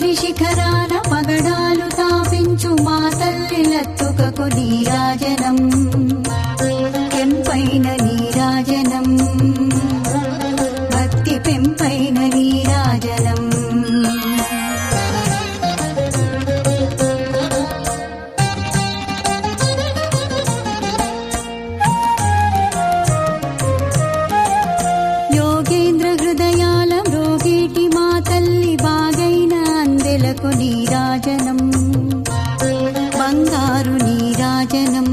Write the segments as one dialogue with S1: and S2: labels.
S1: శేషాద్రి శిఖరాన పగడాలు తాపించు మా తల్లి లత్తుకకు నీరాజనం కెంపైన నీరాజనం భక్తి పెంపైన నీరాజనం యోగేంద్ర హృదయాల మ్రోగేటి మా తల్లి బాగైన అందెలకు నీరాజనం బంగారు నీరాజనం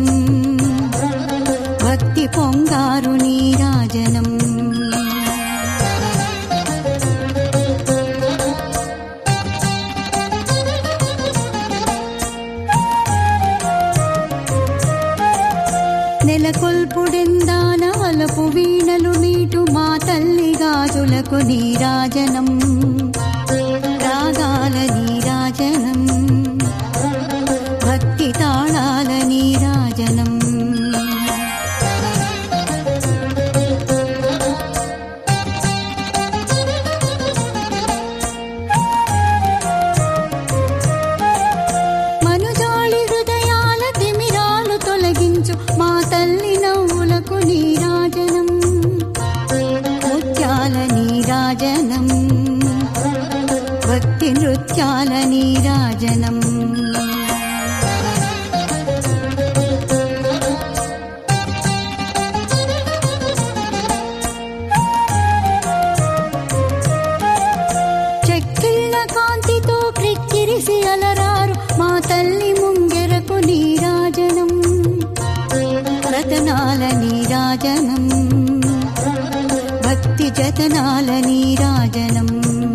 S1: భక్తి పొంగారు నీరాజనం నెలకొల్పుడెందాన వలపు వీణలు మీటు మా తల్లి గాజులకు నీరాజనం రాగాల నీరాజనం భక్తి తాళాల నీరాజనం మనుజాళి హృదయాల తిమిరాలు తొలగించు మా తల్లి నవ్వులకు నీరాజనం ముత్యాల నీరాజనం భక్తి నృత్యాల నీరాజనం చెక్కిళ్ళ కాంతితో క్రిక్కిరిసి అలరారు మా తల్లి ముంగెరకు నీరాజనం రతనాల నీరాజనం భక్తి జతనాల నీరాజనం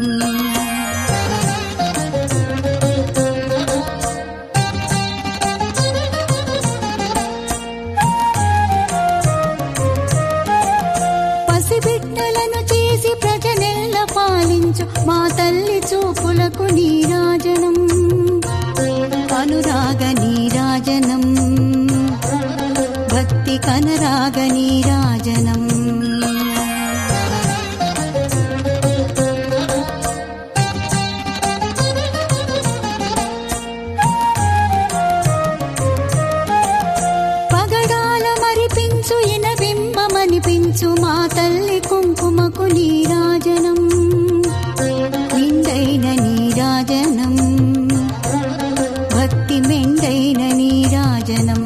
S1: పసిబిడ్డలను చేసి ప్రజనెల్ల పాలించు మా తల్లి చూపులకు నీరాజనం అనురాగ నీరాజనం భక్తి కనరాగ నీరాజనం పగడాల మరిపించు ఇనబింబమనిపించు మా తల్లి కుంకుమకు నీరాజనం నిండైన నీరాజనం భక్తి మెండైన నీరాజనం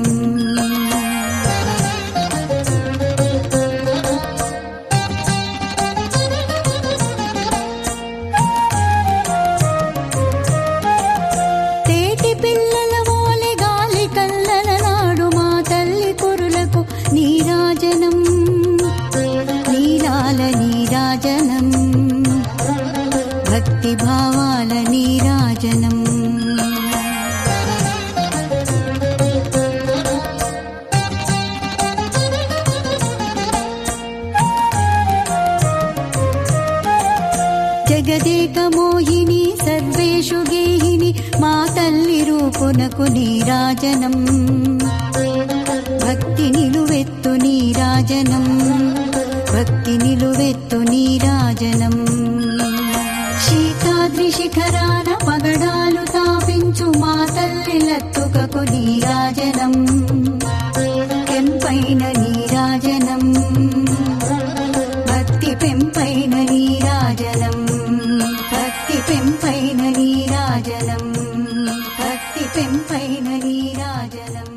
S1: తేటి పిల్లల ఓలె గాలి కల్లల నాడు మా తల్లి కురులకు నీరాజనం నీలాల నీరాజనం భక్తి భావాల నీరాజనం జగదేక మోహిని సర్వేషు గేహిని మా తల్లి రూపునకు నీరాజనం భక్తి నిలువెత్తు నీరాజనం భక్తి నిలువెత్తు నీరాజనం శీతాద్రి శిఖరాన పగడాలు తాపించు మా తల్లి లత్తుకకు నీరాజనం కెంపైన నీరాజనం భక్తి పెంపైన నీరాజనం భక్తి పెంపైన నీరాజనం భక్తి పెంపైన నీరాజనం